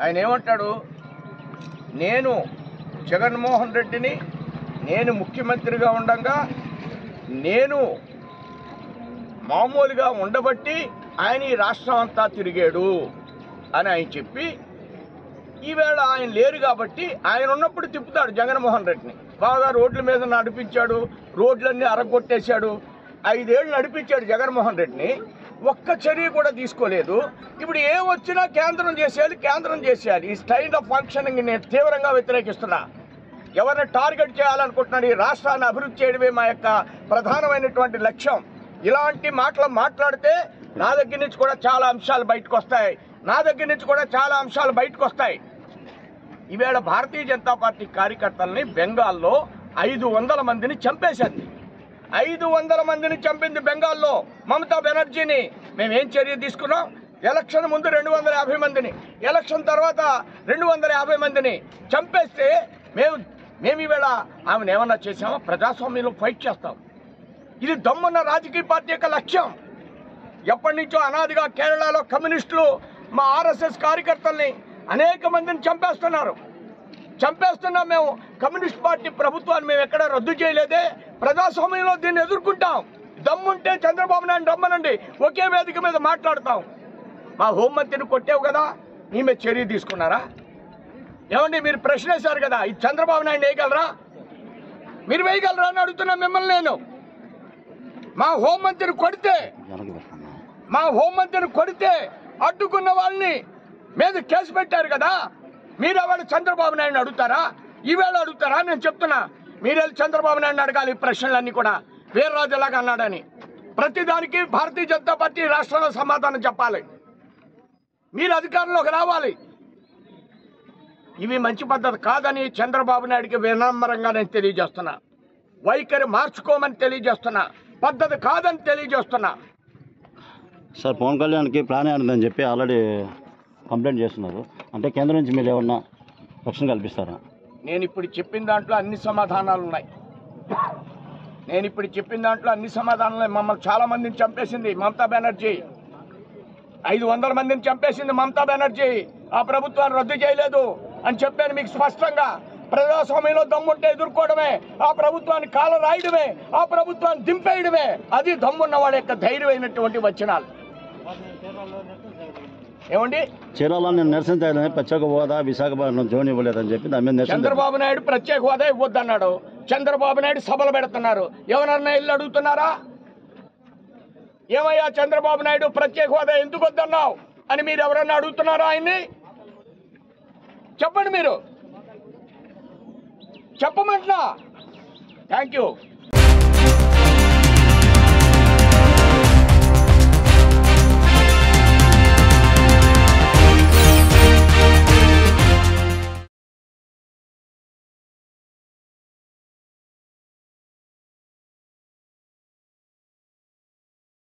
ఆయన ఏమంటాడు నేను జగన్మోహన్ రెడ్డిని నేను ముఖ్యమంత్రిగా ఉండగా నేను మామూలుగా ఉండబట్టి ఆయన ఈ రాష్ట్రం అంతా తిరిగాడు అని ఆయన చెప్పి ఈవేళ ఆయన లేరు కాబట్టి ఆయన ఉన్నప్పుడు తిప్పుతాడు జగన్మోహన్ రెడ్డిని బాగా రోడ్ల మీద నడిపించాడు రోడ్లన్నీ అరగొట్టేశాడు ఐదేళ్లు నడిపించాడు జగన్మోహన్ రెడ్డిని ఒక్క చర్య కూడా తీసుకోలేదు ఇప్పుడు ఏం వచ్చినా కేంద్రం చేసేయాలి కేంద్రం చేసేయాలి ఈ స్టైల్ ఆఫ్ ఫంక్షనింగ్ నేను తీవ్రంగా వ్యతిరేకిస్తున్నా ఎవరిని టార్గెట్ చేయాలనుకుంటున్నాడు ఈ రాష్ట్రాన్ని అభివృద్ధి చేయడమే మా యొక్క ప్రధానమైనటువంటి లక్ష్యం ఇలాంటి మాటలు మాట్లాడితే నా దగ్గర నుంచి కూడా చాలా అంశాలు బయటకు వస్తాయి నా దగ్గర నుంచి కూడా చాలా అంశాలు బయటకు వస్తాయి ఈవేళ భారతీయ జనతా పార్టీ కార్యకర్తల్ని బెంగాల్లో ఐదు వందల మందిని చంపేశారు ఐదు వందల మందిని చంపింది బెంగాల్లో మమతా బెనర్జీని మేమేం చర్య తీసుకున్నాం ఎలక్షన్ ముందు రెండు వందల యాభై మందిని ఎలక్షన్ తర్వాత రెండు వందల యాభై మందిని చంపేస్తే మేము మేము ఈవేళ ఆమెను ఏమన్నా చేసామా ప్రజాస్వామ్యంలో ఫైట్ చేస్తాం ఇది దమ్మున్న రాజకీయ పార్టీ యొక్క లక్ష్యం ఎప్పటి నుంచో అనాదిగా కేరళలో కమ్యూనిస్టులు మా ఆర్ఎస్ఎస్ కార్యకర్తల్ని అనేక మందిని చంపేస్తున్నారు చంపేస్తున్నాం మేము కమ్యూనిస్ట్ పార్టీ ప్రభుత్వాన్ని మేము ఎక్కడ రద్దు చేయలేదే ప్రజాస్వామ్యంలో దీన్ని ఎదుర్కొంటాం దమ్ముంటే చంద్రబాబు నాయుడు రమ్మనండి ఒకే వేదిక మీద మాట్లాడతాం మా హోంమంత్రిని కొట్టావు కదా నీ మీద చర్య తీసుకున్నారా ఏమండి మీరు ప్రశ్న వేశారు కదా ఈ చంద్రబాబు నాయుడు వేయగలరా మీరు వేయగలరా అని అడుగుతున్నా మిమ్మల్ని నేను మా హోంమంత్రిని కొడితే మా హోంమంత్రిని కొడితే అడ్డుకున్న వాళ్ళని మీద కేసు పెట్టారు కదా మీరు ఎవరు చంద్రబాబు నాయుడు అడుగుతారా ఈవేళ అడుగుతారా నేను చెప్తున్నా మీరు వెళ్ళి చంద్రబాబు నాయుడు అడగాలి ఈ ప్రశ్నలన్నీ కూడా వీర్రాజులాగా అన్నాడని ప్రతిదానికి భారతీయ జనతా పార్టీ రాష్ట్రంలో సమాధానం చెప్పాలి మీరు అధికారంలోకి రావాలి ఇవి మంచి పద్ధతి కాదని చంద్రబాబు నాయుడికి వినమ్రంగా నేను తెలియజేస్తున్నా వైఖరి మార్చుకోమని తెలియజేస్తున్నా పద్ధతి కాదని తెలియజేస్తున్నా సార్ పవన్ కళ్యాణ్కి ప్రాణే అని చెప్పి ఆల్రెడీ కంప్లైంట్ చేస్తున్నారు అంటే కేంద్రం నుంచి మీరు ఏమన్నా రక్షణ కల్పిస్తారా నేను ఇప్పుడు చెప్పిన దాంట్లో అన్ని సమాధానాలు ఉన్నాయి నేను ఇప్పుడు చెప్పిన దాంట్లో అన్ని సమాధానాలు ఉన్నాయి. మమ్మల్ని చాలా మందిని చంపేసింది మమతా బెనర్జీ ఐదు వందల మందిని చంపేసింది మమతా బెనర్జీ ఆ ప్రభుత్వాన్ని రద్దు చేయలేదు అని చెప్పాను మీకు స్పష్టంగా ప్రజాస్వామ్యంలో దమ్ముంటే ఎదుర్కోవడమే ఆ ప్రభుత్వాన్ని కాల రాయడమే ఆ ప్రభుత్వాన్ని దింపేయడమే అది దమ్మున్న వాడి యొక్క ధైర్యమైనటువంటి వచనాలు ఏమండి చీరాలలో నేను నిరసన చేయలేదని ప్రత్యేక హోదా విశాఖపట్నం జోన్ ఇవ్వలేదని చెప్పి దాని మీద నిరసన చంద్రబాబు నాయుడు ప్రత్యేక హోదా ఇవ్వద్దన్నాడు చంద్రబాబు నాయుడు సభలు పెడుతున్నారు ఎవరన్నా ఇల్లు అడుగుతున్నారా ఏమయ్యా చంద్రబాబు నాయుడు ప్రత్యేక హోదా ఎందుకు వద్దన్నావు అని మీరు ఎవరన్నా అడుగుతున్నారా ఆయన్ని చెప్పండి మీరు చెప్పమంటున్నా థ్యాంక్ యూ